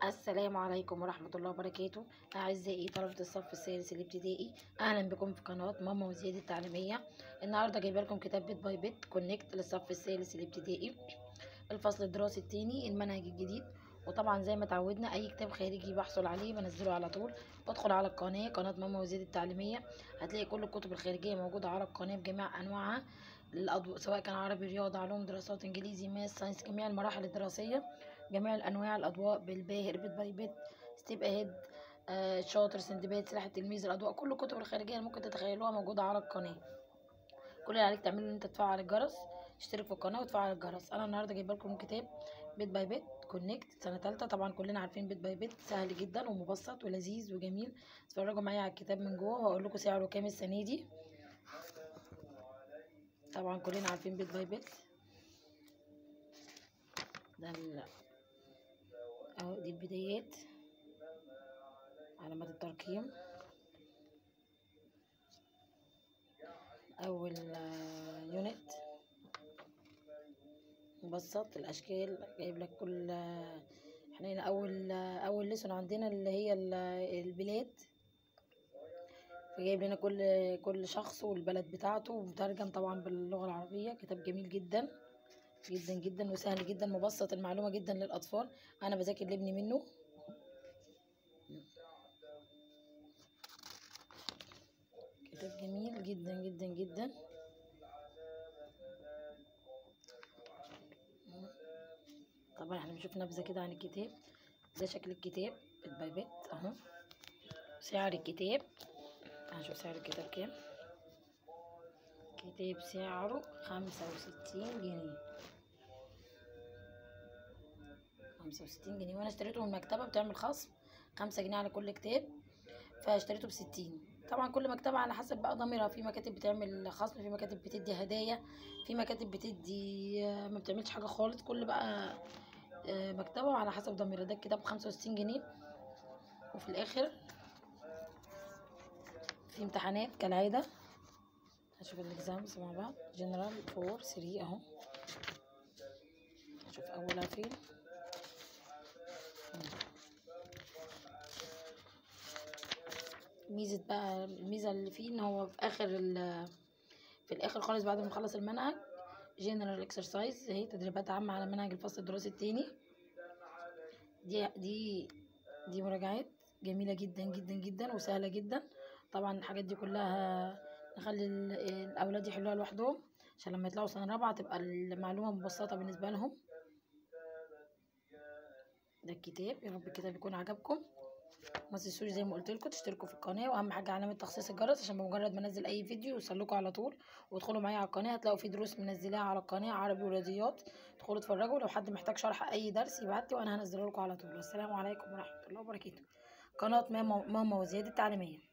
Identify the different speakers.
Speaker 1: السلام عليكم ورحمة الله وبركاته أعزائي طلبة الصف الثالث الابتدائي أهلا بكم في قناة ماما وزياد التعليمية النهاردة جايبة لكم كتاب بيت باي بيت كونكت للصف الثالث الابتدائي الفصل الدراسي التاني المنهج الجديد وطبعا زي ما اتعودنا اي كتاب خارجي بحصل عليه بنزله على طول بدخل على القناه قناه ماما وزياد التعليميه هتلاقي كل الكتب الخارجيه موجوده على القناه بجميع انواعها الأضو... سواء كان عربي رياضه علوم دراسات انجليزي ماس ساينس جميع المراحل الدراسيه جميع الانواع الاضواء بالباهر بيت باي بيت ستيب اهيد آه شاطر سندباد سلاح التلميذ الاضواء كل الكتب الخارجيه اللي ممكن تتخيلوها موجوده على القناه كل اللي عليك تعمله ان انت تفعل الجرس تشترك في القناه وتفعل الجرس انا النهارده جايبه لكم كتاب بيت باي بيت كونكت سنه ثالثه طبعا كلنا عارفين بيت باي بيت سهل جدا ومبسط ولذيذ وجميل اتفرجوا معايا على الكتاب من جوه وهقول لكم سعره كام السنه دي طبعا كلنا عارفين بيت باي بيت ده ال... اهو دي البدايات علامات الترقيم اول يونت مبسط الاشكال جايب لك كل احنا هنا اول اول ليسون عندنا اللي هي البلاد فجايب لنا كل كل شخص والبلد بتاعته ومترجم طبعا باللغه العربيه كتاب جميل جدا جدا جدا وسهل جدا مبسط المعلومه جدا للاطفال انا بذاكر لابني منه كتاب جميل جدا جدا جدا طبعا احنا بنشوف نبذه كده عن الكتاب ده شكل الكتاب بيت باي بيت اهو سعر الكتاب هنشوف سعر الكتاب كام كتاب سعره خمسة وستين جنيه خمسة وستين جنيه وانا اشتريته من المكتبة بتعمل خصم خمسة جنيه على كل كتاب فاشتريته بستين طبعا كل مكتبة على حسب بقى ضميرها في مكاتب بتعمل خصم في مكاتب بتدي هدايا في مكاتب بتدي ما بتعملش حاجة خالص كل بقى مكتبة وعلى حسب ضميرها ده الكتاب بخمسة وستين جنيه وفي الاخر في امتحانات كالعادة هشوف الاكزامز مع بعض جنرال فور ثري اهو هشوف اولها فين ميزة بقى الميزة اللي فيه ان هو في اخر في الاخر خالص بعد ما نخلص المنهج جنرال اكسرسايز هي تدريبات عامة على منهج الفصل الدراسي التاني دي دي دي مراجعات جميلة جدا جدا جدا وسهلة جدا طبعا الحاجات دي كلها نخلي الاولاد يحلوها لوحدهم عشان لما يطلعوا سنه رابعه تبقى المعلومه مبسطه بالنسبه لهم ده الكتاب يا رب الكتاب يكون عجبكم ما تنسوش زي ما قلت لكم تشتركوا في القناه واهم حاجه علامه تخصيص الجرس عشان بمجرد ما انزل اي فيديو يوصلكوا على طول وادخلوا معايا على القناه هتلاقوا في دروس منزلاها على القناه عربي ورياضيات ادخلوا اتفرجوا لو حد محتاج شرح اي درس يبعت لي وانا هنزله لكم على طول والسلام عليكم ورحمه الله وبركاته قناه ماما ماما وزياد التعليميه